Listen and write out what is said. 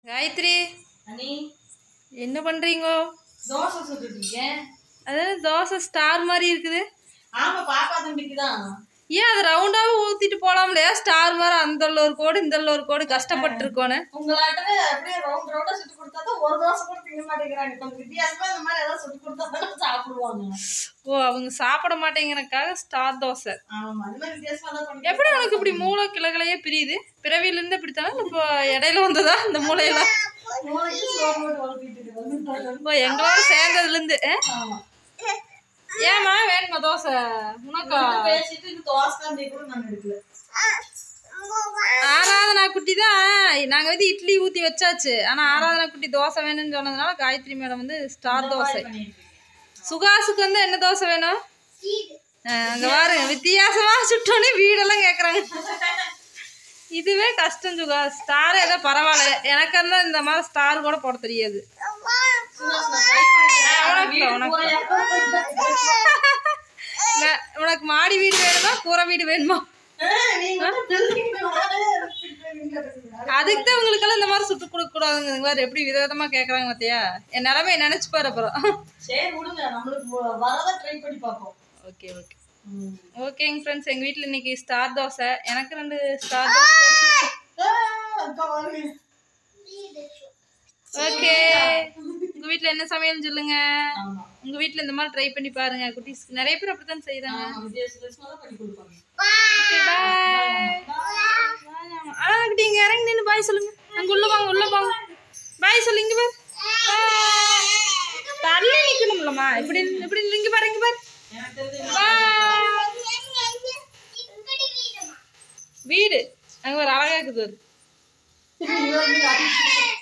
காயத்ரி அண்ணி என்ன பண்றீங்கோ தோசை சுட்டுட்டு இருக்கேன் அதாவது தோசை ஸ்டார் மாதிரி இருக்குது ஆமா பாப்பா தம்பிக்கு தான் ஏன் அது ரவுண்டாவே ஊத்திட்டு போலாம்லையா ஸ்டார் மாதிரி அந்த ஒரு கோடு இந்த ஒரு கோடு கஷ்டப்பட்டு இருக்கோன்னு உங்களாட்டவே அப்படியே ரவுண்ட் ரவுண்டா சுட்டு கொடுத்தா தான் ஒரு தோசை கூட திங்க மாட்டேங்கிறாங்க கொஞ்சம் வித்தியாசமா இந்த மாதிரி ஏதாவது சுட்டு கொடுத்தா தான் சாப்பிடுவாங்க ஓ அவங்க சாப்பிட மாட்டேங்கிறக்காக ஸ்டார் தோசை ஆமா அந்த மாதிரி வித்தியாசமா தான் பண்ணி எப்படி உனக்கு இப்படி மூளை கிளைகளையே பிரியுது பிறவியில இருந்து இப்படித்தானே இப்போ இடையில வந்ததா இந்த மூளையெல்லாம் மூளைக்கு சோறு போட்டு வளர்த்திட்டு இருக்கிறது இப்போ எங்களோட சேர்ந்ததுல இருந்து ஆ? ஆமா ஏமா வேணுமா தோசை உனக்கா வந்து பேசிட்டு இது தோசை தான் கூட நான் எடுக்கல ஆராதனா குட்டி தான் நாங்க வந்து இட்லி ஊத்தி வச்சாச்சு ஆனா ஆராதனா குட்டி தோசை வேணும்னு சொன்னதுனால காயத்ரி மேடம் வந்து ஸ்டார் தோசை பண்ணிட்டு இருக்கேன். சுகாசுக்கு வந்து என்ன தோசை வேணும் ஆ, அங்க பாருங்க வித்தியாசமா சுட்டோன்னே வீடெல்லாம் கேக்குறாங்க இதுவே கஷ்டம் சுகா ஸ்டார் ஏதோ பரவாயில்ல எனக்கு இருந்தா இந்த மாதிரி ஸ்டார் கூட போட தெரியாது சும்மா நான் try பண்ணிட்டேன். உனக்கு, வீடு உனக்கு. பூரா மே- உனக்கு மாடி வீடு வேணுமா கூரை வீடு வேணுமா ஏய், நீங்க மட்டும் building ல நானே எடுத்துக்கிறேன். அதுக்கு தான் உங்களுக்கெல்லாம் இந்த மாதிரி சுட்டு கொடுக்க கூடாதுங்க இந்த மாதிரி எப்படி விதவிதமா கேக்குறாங்க பாத்தியா என் நிலைமை நினைச்சு பாரு அப்புறம் சரி விடுங்க நம்மளுக்கு வ- வரதை ட்ரை பண்ணி பார்ப்போம் ஓகே ஓகே ஓகேங்க ஃப்ரெண்ட்ஸ் எங்க வீட்ல இன்னைக்கு ஸ்டார் தோசை எனக்கு ரெண்டு ஸ்டார் தோசை போடுச்சு ஆ, அக்கா வாங்க. ஓகே உங்க வீட்ல என்ன சமையல்னு சொல்லுங்க ஆமா உங்க வீட்ல இந்த மாதிரி ட்ரை பண்ணி பாருங்க குட்டீஸ் நிறைய பேர் அப்படித்தான் செய்றாங்க ஆமா, வித்தியாச வித்தியாசமா தான் பண்ணி கொடுப்பாங்க ஓகே பாய் அழகா குட்டி இங்க இறங்கி நின்னு பாய் சொல்லுங்க அங்க உள்ள வாங்க உள்ள வாங்க பாய் சொல்லு இங்க பாரு Bye. தள்ளி நிக்கணும்லம்மா இப்படி இப்படி இங்க பாரு இங்க பாரு எனக்கு தெரிஞ்சு Bye. வீடு அங்க ஒரு அழகா இருக்குது ஒரு. இவர் வந்து